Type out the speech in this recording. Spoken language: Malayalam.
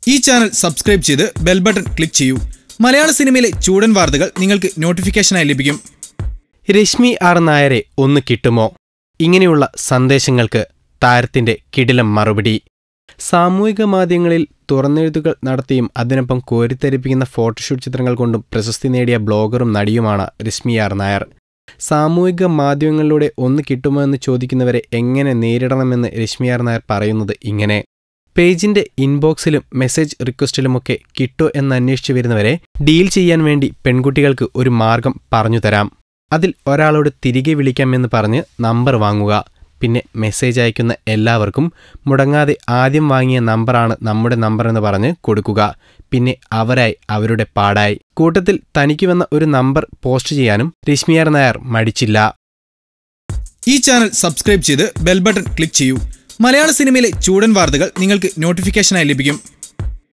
ഈ ചാനൽ സബ്സ്ക്രൈബ് ചെയ്ത് ബെൽ ബട്ടൺ ക്ലിക്ക് ചെയ്യൂ മലയാള സിനിമയിലെ ചൂടൻ വാർത്തകൾ നിങ്ങൾക്ക് നോട്ടിഫിക്കേഷനായി ലഭിക്കും രശ്മി ആർ നായരെ ഒന്ന് കിട്ടുമോ ഇങ്ങനെയുള്ള സന്ദേശങ്ങൾക്ക് താരത്തിന്റെ കിടിലം മറുപടി സാമൂഹിക മാധ്യമങ്ങളിൽ തുറന്നെഴുത്തുകൾ നടത്തിയും അതിനൊപ്പം കോരിത്തരിപ്പിക്കുന്ന ഫോട്ടോഷൂട്ട് ചിത്രങ്ങൾ കൊണ്ടും പ്രശസ്തി നേടിയ ബ്ലോഗറും നടിയുമാണ് രശ്മി ആർ നായർ സാമൂഹിക മാധ്യമങ്ങളിലൂടെ ഒന്ന് കിട്ടുമോ എന്ന് ചോദിക്കുന്നവരെ എങ്ങനെ നേരിടണമെന്ന് രശ്മി ആർ നായർ പറയുന്നത് ഇങ്ങനെ പേജിന്റെ ഇൻബോക്സിലും മെസ്സേജ് റിക്വസ്റ്റിലുമൊക്കെ കിട്ടോ എന്ന് അന്വേഷിച്ചു വരുന്നവരെ ഡീൽ ചെയ്യാൻ വേണ്ടി പെൺകുട്ടികൾക്ക് ഒരു മാർഗം പറഞ്ഞു തരാം അതിൽ ഒരാളോട് തിരികെ വിളിക്കാമെന്ന് പറഞ്ഞ് നമ്പർ വാങ്ങുക പിന്നെ മെസ്സേജ് അയക്കുന്ന എല്ലാവർക്കും മുടങ്ങാതെ ആദ്യം വാങ്ങിയ നമ്പറാണ് നമ്മുടെ നമ്പറെന്ന് പറഞ്ഞ് കൊടുക്കുക പിന്നെ അവരായി അവരുടെ പാടായി കൂട്ടത്തിൽ തനിക്ക് വന്ന ഒരു നമ്പർ പോസ്റ്റ് ചെയ്യാനും രശ്മിയാർ നായർ മടിച്ചില്ല ഈ ചാനൽ സബ്സ്ക്രൈബ് ചെയ്ത് ബെൽ ബട്ടൺ ക്ലിക്ക് ചെയ്യൂ മലയാള സിനിമയിലെ ചൂടൻ വാർത്തകൾ നിങ്ങൾക്ക് നോട്ടിഫിക്കേഷനായി ലഭിക്കും